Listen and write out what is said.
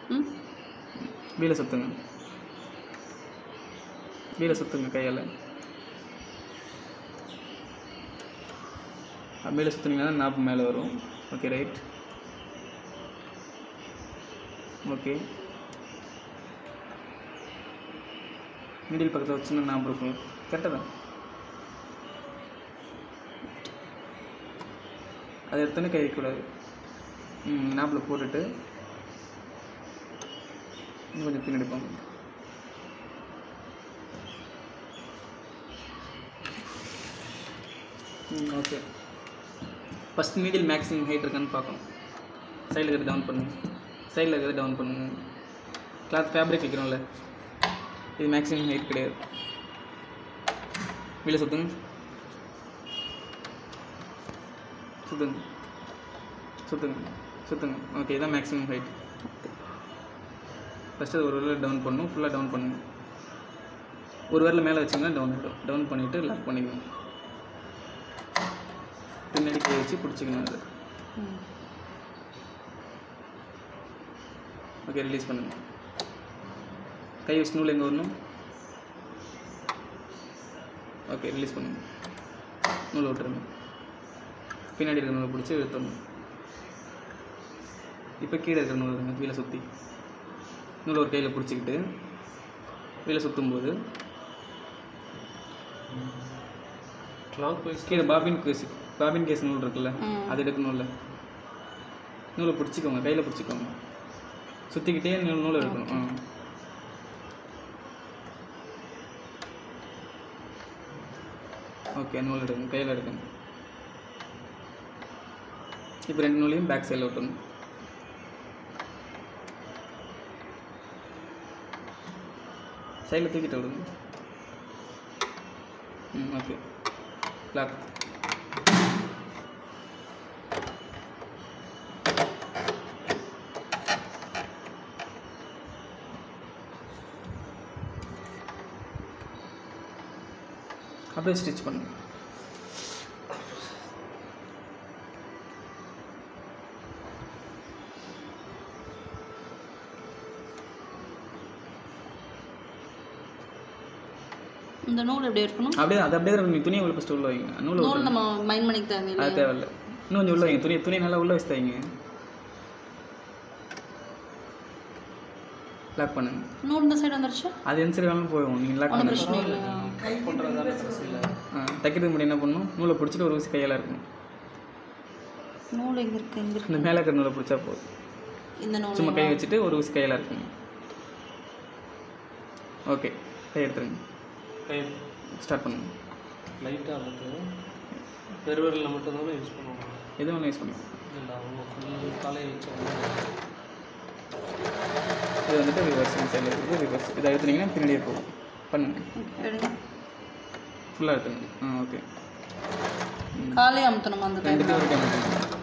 ம் வீலை சுற்றுங்க வீலை சுற்றுங்க கையால் வீலை சுற்றுனீங்கன்னா நாப்பு மேலே வரும் ஓகே ரைட் ஓகே மிடில் பக்கத்தில் வச்சுன்னா நாப்பு இருக்கும் கரெக்டாக தான் அதை எடுத்தோன்னே கை வைக்கக்கூடாது ம் நாப்பில் போட்டுட்டு இன்னும் கொஞ்சம் பின்னாடி போங்க ம் okay first middle maximum height இருக்கான்னு பார்க்கணும் சைடில் இருக்கிறது டவுன் பண்ணுங்க சைடில் இருக்கிறது டவுன் பண்ணுங்க கிளாத் ஃபேப்ரிக் வைக்கிறோம்ல இது மேக்ஸிமம் ஹைட் கிடையாது வெளியே சுற்றுங்க சுற்றுங்க சுற்றுங்க சுற்றுங்க ஓகே இதான் மேக்ஸிமம் ஹைட் ஃபஸ்ட்டு ஒரு விரல டவுன் பண்ணணும் ஃபுல்லாக டவுன் பண்ணுங்க ஒரு விரல மேலே வச்சிங்கன்னா டவுன் ஆகிடும் டவுன் பண்ணிவிட்டு லாக் பண்ணிக்கணும் பின்னாடி கை வச்சு பிடிச்சிக்கணும் அது ம் ஓகே ரிலீஸ் பண்ணுங்க கை வச்சு நூல் எங்கே வரணும் ஓகே ரிலீஸ் பண்ணுங்க நூலை விட்டுருங்க பின்னாடி இருக்கிற நூலை பிடிச்சி இழுத்துடணும் இப்போ கீழே இருக்கிற நூல் இருங்க கீழே சுற்றி நூலை ஒரு கையில் பிடிச்சிக்கிட்டு கீழே சுற்றும்போது கிளாக் வைஸ் கீழே பாபின் கேஸ் பாபின் கேஸ் நூல் இருக்குல்ல ம். அது எடுக்கணும்ல நூலை பிடிச்சிக்கோங்க கையில் பிடிச்சிக்கோங்க சுற்றிக்கிட்டே நூல் நூல் எடுக்கணும் ஆ ஓகே நூல் எடுங்க கையில் எடுக்கணும் இப்போ ரெண்டு நூலையும் பேக் சைடில் விட்டணும் சைடில் தூக்கிட்டு விடுங்க ம் ஓகே லாக் அப்படியே ஸ்டிச் பண்ணுங்க இந்த நூல் எப்படி இருக்கணும் அப்படியே அது அப்படியே இருக்கணும். நீ துணியை உள்ள ஃபஸ்ட்டு உள்ள வைங்க நூலை நூல் விட்டுருங்க. நம்ம மைண்ட் பண்ணிக்க அது தேவையில்லை தேவையில்ல இன்னும் கொஞ்சம் உள்ள வைங்க துணி துணி நல்லா உள்ள வச்சு தைங்க லாக் பண்ணுங்க நூல் இந்த சைடு வந்துருச்சு அது எந்த சைடு வேணாலும் போகும் நீங்கள் லாக் ஒன்றும் பண்ணுங்க பிரச்சனை இல்லையா பண்ணுறதால ட்ரெஸ் இல்லை ஆ, தைக்கிறதுக்கு முன்னாடி என்ன பண்ணணும் நூலை பிடிச்சிட்டு ஒரு ஊசி கையால் இருக்கணும் நூல் எங்கே இருக்கு எங்கே இருக்கு இந்த மேலே இருக்கிற நூலை பிடிச்சா போதும் இந்த சும்மா நூல் கை வச்சுட்டு ஒரு ஊசி கையால் இருக்கணும் ஓகே கை எடுத்துருங்க கை ஸ்டார்ட் பண்ணுங்க லைட்டாக அல்லது பெருவரில் மட்டும்தானே யூஸ் பண்ணுவாங்க எது வேணாலும் யூஸ் பண்ணுங்க இல்லை அவங்க ஃபுல் தலையை வச்சாங்க இது வந்துட்டு ரிவர்ஸ் இந்த சைடில் இருக்குது ரிவர்ஸ் இதை எடுத்துனீங்கன்னா பின்னாடியே போகும் பண்ணுங்க எடுங்க ஃபுல்லாக எடுத்துங்க ஆ ஓகே காலே அமுத்தணுமா அந்த டைம் ரெண்டு பேர்